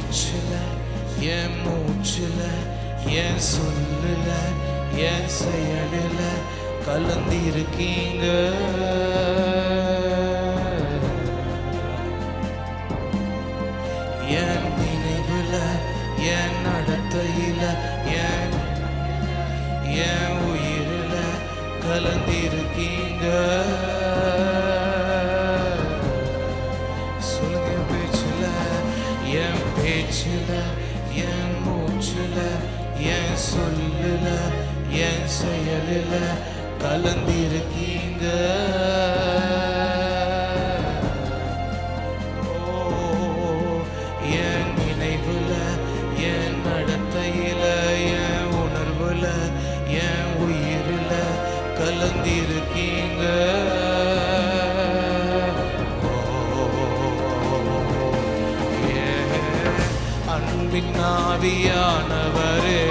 பேச்சுல என் மூச்சுல என் சொல்லுல என் செயலில கலந்திருக்கீங்க என் நினைவுல என் நடத்தையில என் என் உயிரில கலந்திருக்கீங்க சொல்லுங்க என் பேச்சுல என் பேச்சுல என் மூச்சுல என் சொல்லுல என் செயலில கலந்திருக்கீங்க என் நினைவுல என் நடத்தையில என் உணர்வுல என் உயிரில கலந்திருக்கீங்க என் அன்பின் ஆவியானவரே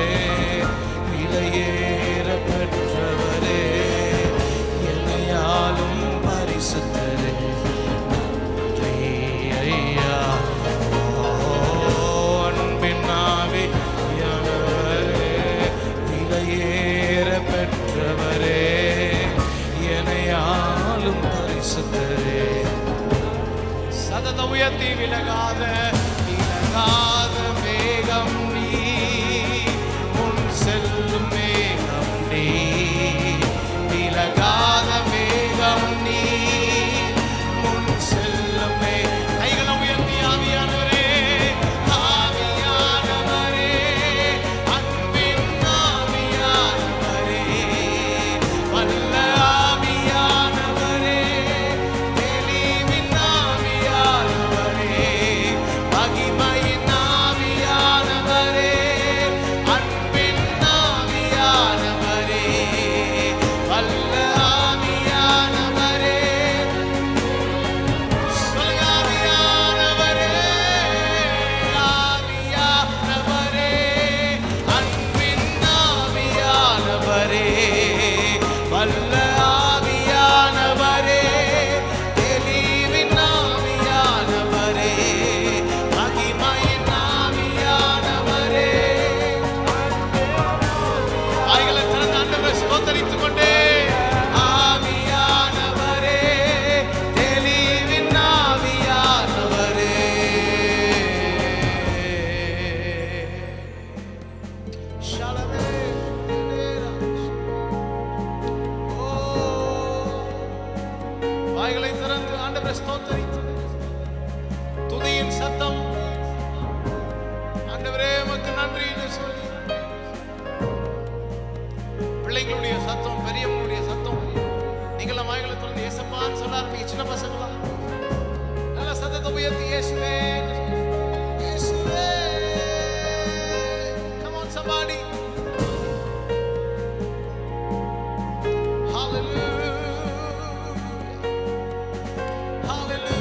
விலையேற பெற்றவரே என்னையாலும் பரிசுத்தரே நன்றி ஐயா ஓ, அன்பின் ஆவியானவரே விலையேற பெற்றவரே என்னையாலும் பரிசுத்தரே சதத உயர்த்தி விலகாத விலகாத மேகம் நீ முன் செல்லும் மேகம் நீ விலகாத மேகம் நீ முன் செல்லும் மே கைகளை உயர்த்தி ஆவியானவரே ஆவியானவரே அன்பின் ஆவியானவரே வல்ல ஆவியானவரே தெளிவின் ஆவியானவரே மகிமையின் ஆவியானவரே அன்பின் ஆவியானவரே வல்ல ஆவியானவரே சொல்லுங்க ஆவியானவரே ஆவியானவரே அன்பின் ஆவியானவரே வல்ல ஆவியானவரே தெளிவின் ஆவியானவரே மகிமையின் ஆவியானவரே வாய்களை திறந்து ஆண்டவரை ஸ்தோத்தரித்துக் கொண்டே ஆவியானவரே தெளிவின் ஆவியானவரே ஷலமே ஓ வாய்களை திறந்து ஆண்டவரை ஸ்தோத்தரித்து துதியின் சத்தம் ஆண்டவரே உமக்கு நன்றி என்று சொல்லி பிள்ளைங்களுடைய சத்தம் பெரியவங்களுடைய சத்தம் நீங்களும் வாய்களை திறந்து ஏசப்பான்னு சொல்ல ஆரம்பிங்க சின்ன பசங்களா நல்ல சத்தத்தை உயர்த்தி இயேசுவே இயேசுவே come on somebody hallelujah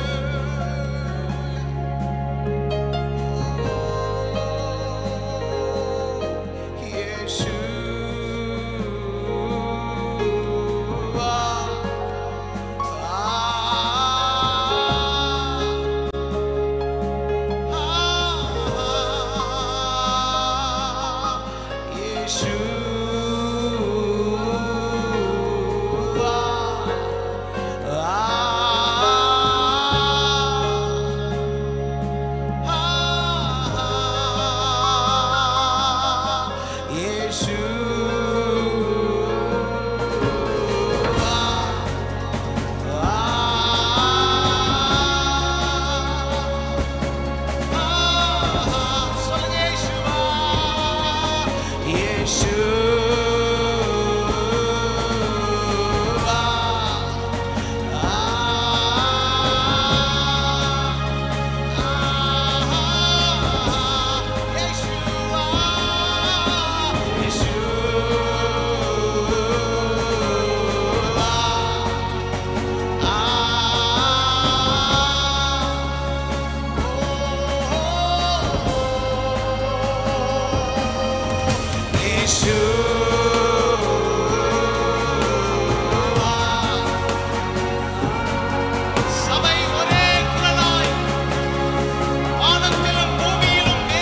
சபை ஒரே குரலாய் வானத்திலும் பூமியிலும்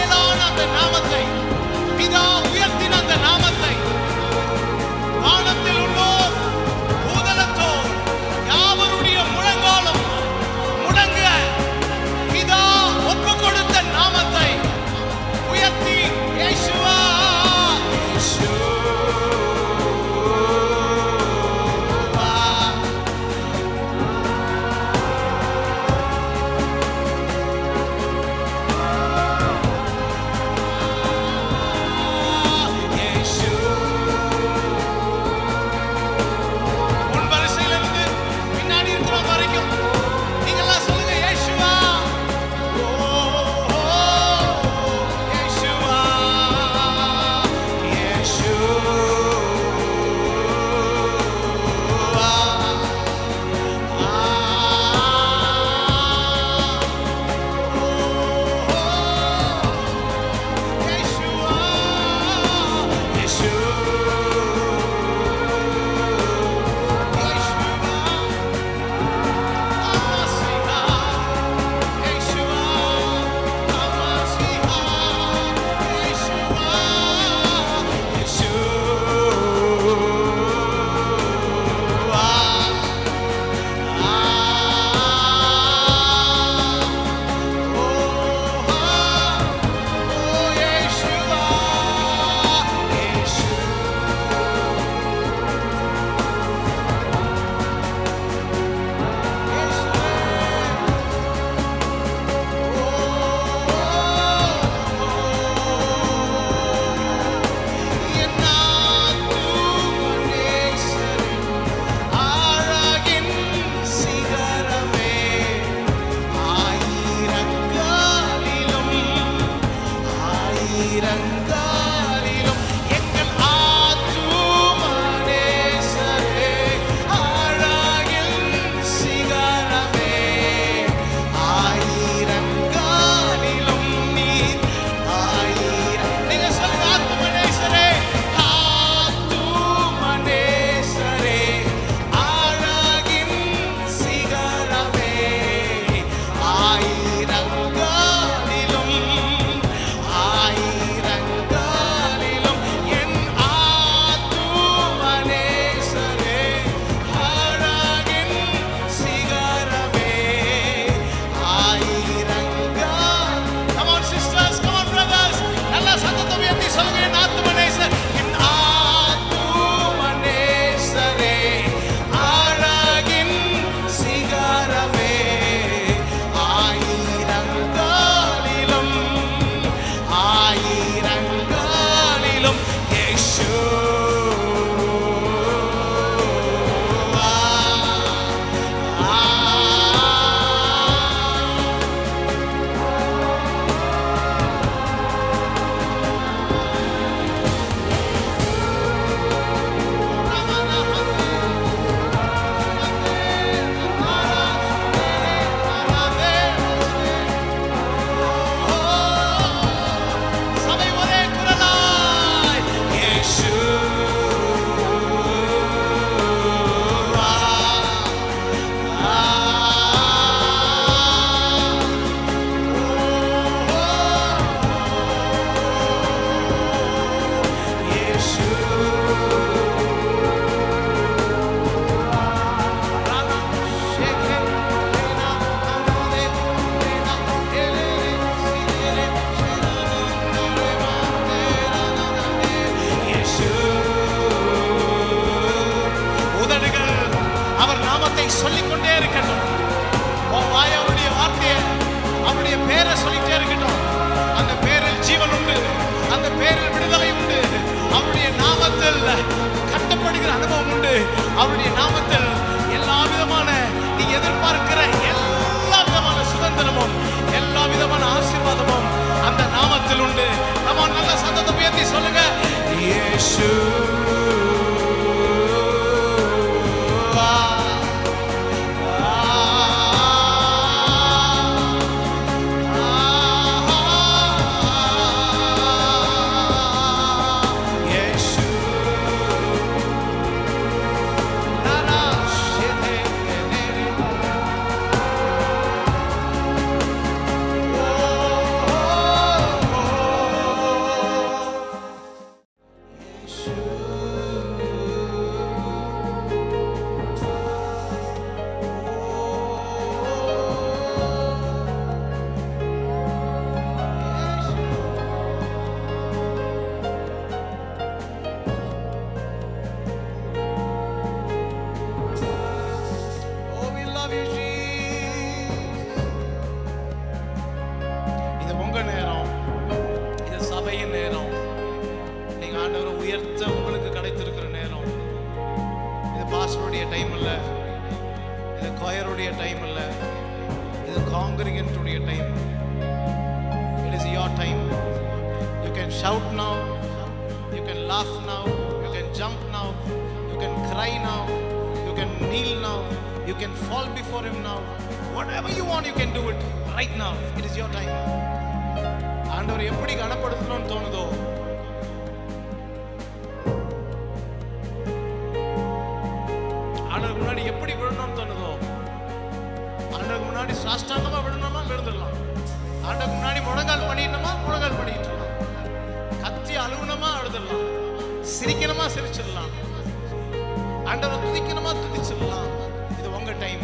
உங்களுடைய டைம் இல்ல இது காங்கிரிகன்ட்டுடைய time it is your time you can shout now you can laugh now you can jump now you can cry now you can kneel now you can fall before him now whatever you want you can do it right now it is your time ஆண்டவர் எப்படி கனப்படுத்தணும்னு தோணுதோ ஆண்டவருக்கு முன்னாடி எப்படி விழணும்னு தோணுதோ ஆண்டவருக்கு முன்னாடி சாஷ்டாங்கமா விழணுமா விழுந்துடலாம் ஆண்டவருக்கு முன்னாடி முழங்கால் பண்ணிடணுமா முழங்கால் பண்ணிட்டுலாம் கத்தி அழுவணுமா அழுதுடலாம் சிரிக்கணுமா சிரிச்சிடலாம் ஆண்டவரை துதிக்கணுமா துதிச்சிடலாம் இது உங்க டைம்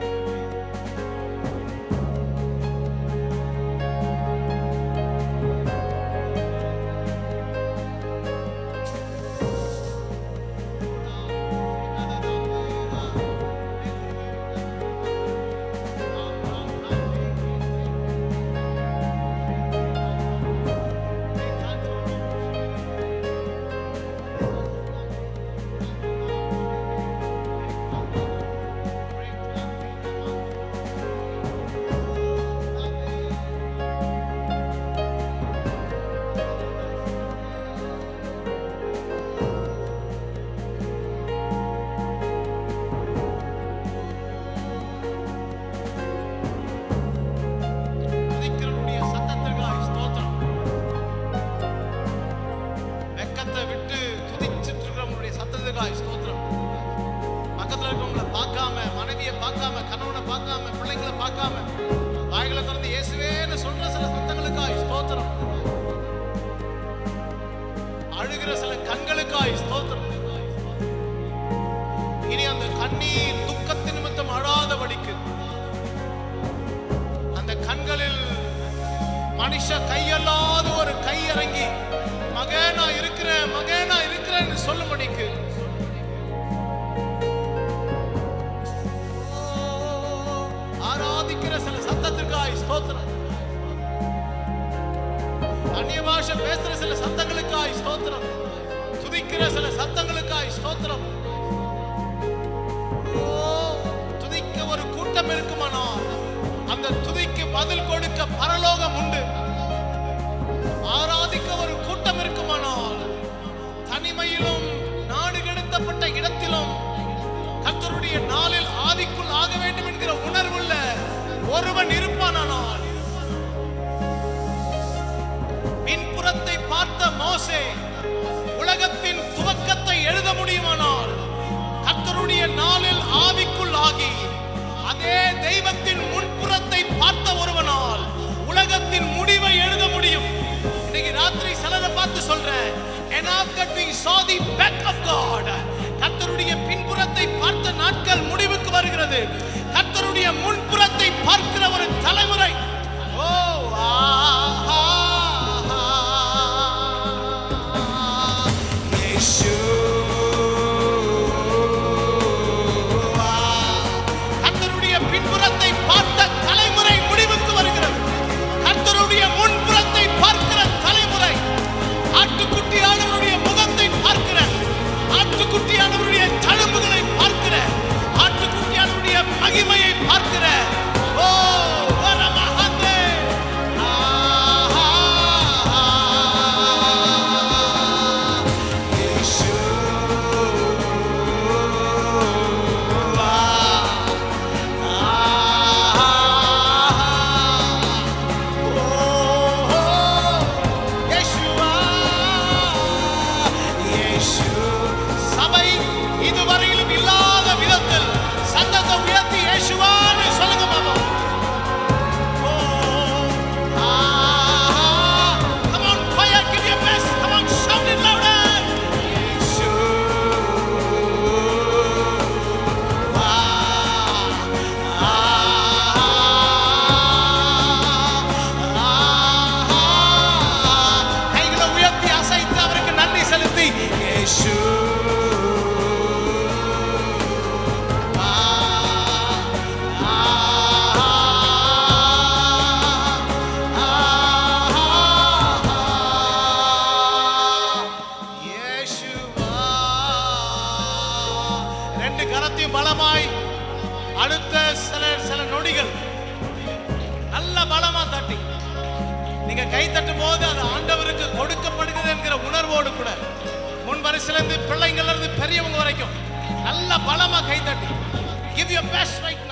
துதிக்கிறவனுடைய சத்தத்திற்காக ஸ்தோத்திரம் வெக்கத்தை விட்டு துதிச்சிட்டு இருக்கிறவங்களுடைய சத்தத்துக்காக ஸ்தோத்திரம் பக்கத்துல இருக்கவங்கள பார்க்காம மனைவியை பார்க்காம கணவனை பார்க்காம பிள்ளைங்களை பார்க்காம வாய்களை திறந்து இயேசுவேன்னு சொல்ற சில சத்தங்களுக்காய் ஸ்தோத்திரம் அழுகிற சில கண்களுக்காய் ஸ்தோத்திரம் இனி அந்த கண்ணீர் துக்கத்தின் நிமித்தம் அழாதபடிக்கு அந்த கண்களில் மனுஷ கையல்லாத ஒரு கை இறங்கி மகே நான் இருக்கிறேன் மகே நான் இருக்கிறேன்னு சொல்லும்படிக்கு ஓ, ஆராதிக்கிற சில சத்தத்திற்காய் ஸ்தோத்திரம் அந்நிய பாஷை பேசுற சில சத்தங்களுக்காய் ஸ்தோத்திரம் துதிக்கிற சில சத்தங்களுக்காய் ஸ்தோத்திரம் ஓ, துதிக்க ஒரு கூட்டம் இருக்குமானால் அந்த துதிக்கு பதில் கொடுக்க பரலோகம் உண்டு ஆராதிக்க ஒரு கூட்டம் இருக்குமானால் தனிமையிலும் நாடு கடத்தப்பட்ட இடத்திலும் கர்த்தருடைய நாளில் ஆவிக்குள் ஆக வேண்டும் என்கிற உணர்வுள்ள ஒருவன் இருப்பானானால் பின்புறத்தை பார்த்த மோசே உலகத்தின் துவக்கத்தை எழுத முடியுமானால் கர்த்தருடைய நாளில் ஆவிக்குள் ஆகி அதே தெய்வத்தின் முன்புறத்தை பார்த்த ஒருவனால் உலகத்தின் முடிவை எழுத முடியும் இன்னைக்கு ராத்திரி சிலரை பார்த்து சொல்றேன் and after we saw the back of God கர்த்தருடைய பின்புறத்தை பார்த்த நாட்கள் முடிவுக்கு வருகிறது கர்த்தருடைய முன்புறத்தை பார்க்கிற ஒரு தலைமுறை ஓ ஆஹா கர்த்தருடைய பின்புறத்தை பார்த்த மனுஷன்ல இருந்து பிள்ளைங்கள்ல இருந்து பெரியவங்க வரைக்கும் நல்ல பலமா கை தட்டி கிவ் யுவர் பெஸ்ட் ரைட்